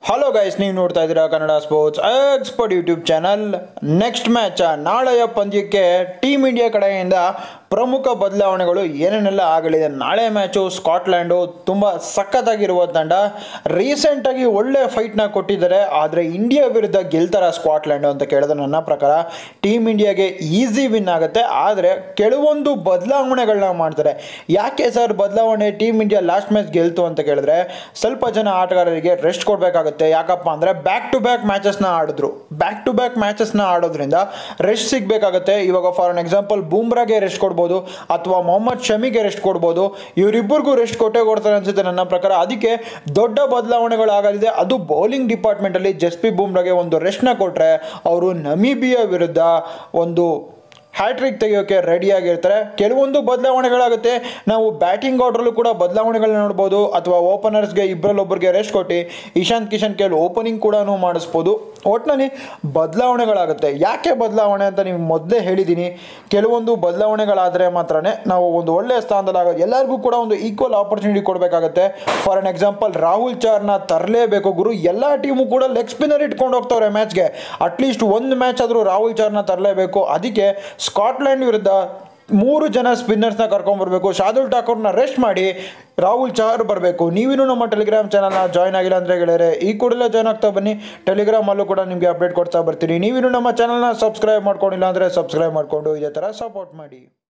hello guys ನೀವು ನೋಡ್ತಾ ಇದ್ದೀರಾ Kannada sports expert YouTube channel next match ನಾಳೆಯ ಪಂದ್ಯಕ್ಕೆ ಟೀಮ್ ಇಂಡಿಯಾ ಕಡೆಯಿಂದ ಪ್ರಮುಖ ಬದಲಾವಣೆಗಳು ಏನೇನೆಲ್ಲ ಆಗಲಿದೆ ನಾಳೆ ಮ್ಯಾಚು ಸ್ಕಾಟ್ಲ್ಯಾಂಡು ತುಂಬ ಸಖತ್ತಾಗಿರುವ ತಂಡ ರೀಸೆಂಟಾಗಿ ಒಳ್ಳೆ ಫೈಟ್ನ ಕೊಟ್ಟಿದ್ದಾರೆ ಆದರೆ ಇಂಡಿಯಾ ವಿರುದ್ಧ ಗೆಲ್ತಾರ ಸ್ಕಾಟ್ಲ್ಯಾಂಡು ಅಂತ ಕೇಳಿದ್ರೆ ನನ್ನ ಪ್ರಕಾರ ಟೀಮ್ ಇಂಡಿಯಾಗೆ ಈಸಿ ವಿನ್ ಆಗುತ್ತೆ ಆದರೆ ಕೆಲವೊಂದು ಬದಲಾವಣೆಗಳನ್ನ ಮಾಡ್ತಾರೆ ಯಾಕೆ ಸರ್ ಬದಲಾವಣೆ ಟೀಮ್ ಇಂಡಿಯಾ ಲಾಸ್ಟ್ ಮ್ಯಾಚ್ ಗೆಲ್ತು ಅಂತ ಕೇಳಿದ್ರೆ ಸ್ವಲ್ಪ ಜನ ಆಟಗಾರರಿಗೆ ರೆಸ್ಟ್ ಕೊಡಬೇಕಾಗುತ್ತೆ ಯಾಕಪ್ಪ ಅಂದರೆ ಬ್ಯಾಕ್ ಟು ಬ್ಯಾಕ್ ಮ್ಯಾಚಸ್ನ ಆಡಿದ್ರು ಬ್ಯಾಕ್ ಟು ಬ್ಯಾಕ್ ಮ್ಯಾಚಸ್ನ ಆಡೋದ್ರಿಂದ ರೆಸ್ಟ್ ಸಿಗಬೇಕಾಗುತ್ತೆ ಇವಾಗ ಫಾರ್ ಅನ್ ಎಕ್ಸಾಂಪಲ್ ಬೂಮ್ರಾಗೆ ರೆಸ್ಟ್ ಕೊಡ್ಬೋದು ಅಥವಾ ಮೊಹಮ್ಮದ್ ಶಮಿಗೆ ರೆಸ್ಟ್ ಕೊಡ್ಬೋದು ಇವರಿಬ್ಬರಿಗೂ ರೆಸ್ಟ್ ಕೊಟ್ಟೇ ಕೊಡ್ತಾರೆ ಅನ್ಸುತ್ತೆ ನನ್ನ ಪ್ರಕಾರ ಅದಕ್ಕೆ ದೊಡ್ಡ ಬದಲಾವಣೆಗಳಾಗಲಿದೆ ಅದು ಬೌಲಿಂಗ್ ಡಿಪಾರ್ಟ್ಮೆಂಟಲ್ಲಿ ಜಸ್ಪಿ ಬೂಮ್ರಾಗೆ ಒಂದು ರೆಸ್ಟ್ನ ಕೊಟ್ಟರೆ ಅವರು ನಮೀಬಿಯಾ ವಿರುದ್ಧ ಒಂದು ಹ್ಯಾಟ್ರಿಕ್ ತೆಗೆಯೋಕೆ ರೆಡಿಯಾಗಿರ್ತಾರೆ ಕೆಲವೊಂದು ಬದಲಾವಣೆಗಳಾಗುತ್ತೆ ನಾವು ಬ್ಯಾಟಿಂಗ್ ಆರ್ಡ್ರಲ್ಲೂ ಕೂಡ ಬದಲಾವಣೆಗಳನ್ನ ನೋಡ್ಬೋದು ಅಥವಾ ಓಪನರ್ಸ್ಗೆ ಇಬ್ಬರಲ್ಲೊಬ್ಬರಿಗೆ ರೆಸ್ಟ್ ಕೊಟ್ಟು ಇಶಾಂತ್ ಕಿಶನ್ ಕೇಳಿ ಓಪನಿಂಗ್ ಕೂಡ ಮಾಡಿಸ್ಬೋದು ಒಟ್ಟಿನಲ್ಲಿ ಬದಲಾವಣೆಗಳಾಗುತ್ತೆ ಯಾಕೆ ಬದಲಾವಣೆ ಅಂತ ನೀವು ಮೊದಲೇ ಹೇಳಿದ್ದೀನಿ ಕೆಲವೊಂದು ಬದಲಾವಣೆಗಳಾದರೆ ಮಾತ್ರನೇ ನಾವು ಒಂದು ಒಳ್ಳೆಯ ಸ್ಥಾನದಲ್ಲಿ ಆಗೋದು ಎಲ್ಲರಿಗೂ ಕೂಡ ಒಂದು ಈಕ್ವಲ್ ಆಪರ್ಚುನಿಟಿ ಕೊಡಬೇಕಾಗುತ್ತೆ ಫಾರ್ ಅನ್ ಎಕ್ಸಾಂಪಲ್ ರಾಹುಲ್ ಚಾರ್ನ ತರಲೇಬೇಕು ಗುರು ಎಲ್ಲ ಟೀಮು ಕೂಡ ಲೆಗ್ ಸ್ಪಿನ್ನರ್ ಇಟ್ಕೊಂಡು ಹೋಗ್ತವ್ರೆ ಮ್ಯಾಚ್ಗೆ ಅಟ್ಲೀಸ್ಟ್ ಒಂದು ಮ್ಯಾಚ್ ಆದರೂ ರಾಹುಲ್ ಚಾರ್ನ ತರಲೇಬೇಕು ಅದಕ್ಕೆ ಸ್ಕಾಟ್ಲೆಂಡ್ ವಿರುದ್ಧ ಮೂರು ಜನ ಸ್ಪಿನ್ನರ್ಸ್ನ ಕರ್ಕೊಂಬರ್ಬೇಕು ಶಾರ್ದುಲ್ ಠಾಕೂರ್ನ ರೆಸ್ಟ್ ಮಾಡಿ ರಾಹುಲ್ ಚಹರ್ ಬರಬೇಕು ನೀವಿನ್ನೂ ನಮ್ಮ ಟೆಲಿಗ್ರಾಮ್ ಚಾನಲ್ನ ಜಾಯ್ನ್ ಆಗಿಲ್ಲ ಅಂದರೆ ಗೆಳೆಯರೆ ಈ ಕೂಡಲೇ ಜಾಯ್ನ್ ಆಗ್ತಾ ಬನ್ನಿ ಟೆಲಿಗ್ರಾಮಲ್ಲೂ ಕೂಡ ನಿಮಗೆ ಅಪ್ಡೇಟ್ ಕೊಡ್ತಾ ಬರ್ತೀನಿ ನೀವಿನ್ನೂ ನಮ್ಮ ಚಾನಲ್ನ ಸಬ್ಸ್ಕ್ರೈಬ್ ಮಾಡ್ಕೊಂಡಿಲ್ಲ ಅಂದರೆ ಸಬ್ಸ್ಕ್ರೈಬ್ ಮಾಡಿಕೊಂಡು ಇದೇ ಥರ ಸಪೋರ್ಟ್ ಮಾಡಿ